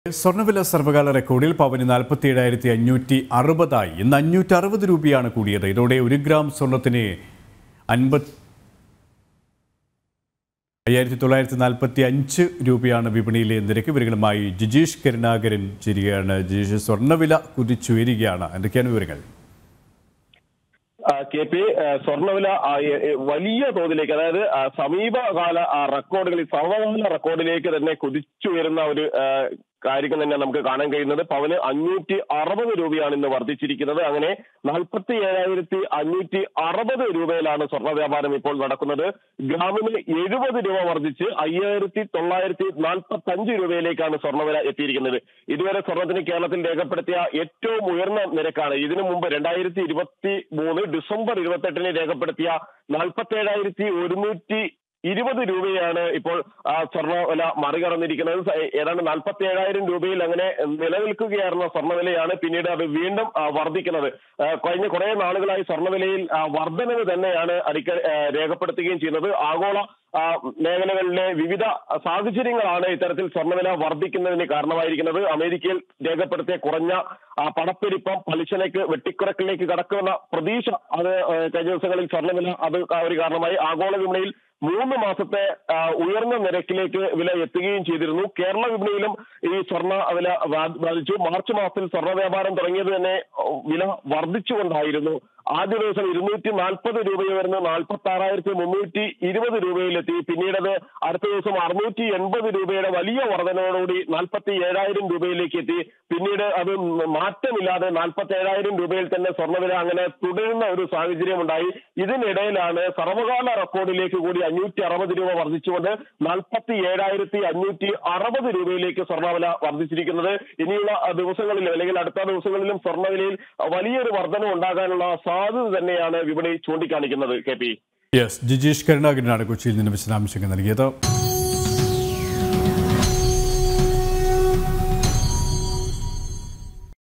സ്വർണ്ണവില സർവകാല റെക്കോർഡിൽ പവന് നാൽപ്പത്തി ഏഴായിരത്തി അഞ്ഞൂറ്റി അറുപതായി ഇന്ന് അഞ്ഞൂറ്റി അറുപത് രൂപയാണ് കൂടിയത് ഇതോടെ ഒരു ഗ്രാം സ്വർണത്തിന് അൻപത് അയ്യായിരത്തി തൊള്ളായിരത്തി നാൽപ്പത്തി അഞ്ച് രൂപയാണ് വിപണിയിലെ നിരക്ക് വിവരങ്ങളുമായി ജിജീഷ് കരുണാകരൻ ചിരികയാണ് ജിജീഷ് സ്വർണ്ണവില കുതിച്ചുയരുകയാണ് എന്തൊക്കെയാണ് വിവരങ്ങൾ ആ, കെ പി ആ, സ്വർണ്ണവില ആ, എ, എ, വലിയ തോതിലേക്ക് അതായത് ആ, സമീപകാല ആ, റെക്കോർഡുകളിൽ സർവകാല റെക്കോർഡിലേക്ക് തന്നെ കുതിച്ചുയരുന്ന ഒരു ആ, കാര്യം തന്നെ നമുക്ക് കാണാൻ കഴിയുന്നത് പവന് അഞ്ഞൂറ്റി അറുപത് രൂപയാണ് ഇന്ന് വർദ്ധിച്ചിരിക്കുന്നത് അങ്ങനെ നാൽപ്പത്തി ഏഴായിരത്തി അഞ്ഞൂറ്റി അറുപത് രൂപയിലാണ് സ്വർണ്ണ വ്യാപാരം ഇപ്പോൾ നടക്കുന്നത് ഗ്രാമിന് എഴുപത് രൂപ വർദ്ധിച്ച് അയ്യായിരത്തി തൊള്ളായിരത്തി നാൽപ്പത്തി അഞ്ച് രൂപയിലേക്കാണ് സ്വർണ്ണവില എത്തിയിരിക്കുന്നത് ഇതുവരെ സ്വർണത്തിന് കേരളത്തിൽ രേഖപ്പെടുത്തിയ ഏറ്റവും ഉയർന്ന നിരക്കാണ് ഇതിനു മുമ്പ് രണ്ടായിരത്തി ഇരുപത്തി മൂന്ന് ഡിസംബർ ഇരുപത്തെട്ടിന് രേഖപ്പെടുത്തിയ നാൽപ്പത്തി ഏഴായിരത്തി ഒരുന്നൂറ്റി ഇരുപത് രൂപയാണ് ഇപ്പോൾ ആ, സ്വർണ്ണ വില മറികടന്നിരിക്കുന്നത് സ- ഏതാണ്ട് നാൽപ്പത്തി ഏഴായിരം രൂപയിൽ അങ്ങനെ നിലനിൽക്കുകയായിരുന്ന സ്വർണ്ണവിലയാണ് പിന്നീട് അത് വീണ്ടും ആ, വർദ്ധിക്കുന്നത് ആ, കഴിഞ്ഞ കുറെ നാളുകളായി സ്വർണ്ണവിലയിൽ ആ, വർധനവ് തന്നെയാണ് അടിക്ക ആ, രേഖപ്പെടുത്തുകയും ചെയ്യുന്നത് ആഗോള ആ, മേഖലകളിലെ വിവിധ സാഹചര്യങ്ങളാണ് ഇത്തരത്തിൽ സ്വർണ്ണവില വർദ്ധിക്കുന്നതിന് കാരണമായിരിക്കുന്നത് അമേരിക്കയിൽ രേഖപ്പെടുത്തിയ കുറഞ്ഞ ആ, പണപ്പെരുപ്പം പലിശനിലേക്ക് വെട്ടിക്കുറക്കിലേക്ക് കടക്കുന്ന പ്രതീക്ഷ അത് ആ, കഴിഞ്ഞ ദിവസങ്ങളിൽ സ്വർണ്ണവില അത് ആ ഒരു കാരണമായി ആഗോള വിപണിയിൽ മൂന്ന് മാസത്തെ ആ, ഉയർന്ന നിരക്കിലേക്ക് വില എത്തുകയും ചെയ്തിരുന്നു കേരള വിപണിയിലും ഈ സ്വർണ്ണ വില ബാ- ബാധിച്ചു മാർച്ച് മാസത്തിൽ സ്വർണ്ണ വ്യാപാരം തുടങ്ങിയത് തന്നെ ഓ, വില വർദ്ധിച്ചുകൊണ്ടായിരുന്നു ആദ്യ ദിവസം ഇരുന്നൂറ്റി നാൽപ്പത് രൂപയുയർന്ന് നാൽപ്പത്തി ആറായിരത്തി മുന്നൂറ്റി ഇരുപത് രൂപയിലെത്തി പിന്നീട് അത് അടുത്ത ദിവസം അറുന്നൂറ്റി എൺപത് രൂപയുടെ വലിയ വർധനയോടുകൂടി നാൽപ്പത്തി ഏഴായിരം രൂപയിലേക്ക് എത്തി പിന്നീട് അത് മാറ്റമില്ലാതെ നാൽപ്പത്തി ഏഴായിരം രൂപയിൽ തന്നെ സ്വർണ്ണവില അങ്ങനെ തുടരുന്ന ഒരു സാഹചര്യം ഉണ്ടായി ഇതിനിടയിലാണ് സർവകാല റെക്കോർഡിലേക്ക് കൂടി അഞ്ഞൂറ്റി അറുപത് രൂപ വർദ്ധിച്ചുകൊണ്ട് നാൽപ്പത്തി ഏഴായിരത്തി അഞ്ഞൂറ്റി അറുപത് രൂപയിലേക്ക് സ്വർണ്ണവില വർദ്ധിച്ചിരിക്കുന്നത് ഇനിയുള്ള ആ, ദിവസങ്ങളിലും അല്ലെങ്കിൽ അടുത്ത ദിവസങ്ങളിലും സ്വർണ്ണവിലയിൽ വലിയൊരു വർധന ഉണ്ടാകാനുള്ള സാധ്യത തന്നെയാണ് വിപണി ചൂണ്ടിക്കാണിക്കുന്നത് കെ പി യെസ് ജിജീഷ് കരുണാകരനാണ് കൊച്ചിയിൽ നിന്ന് വിശദാംശങ്ങൾ നൽകിയത്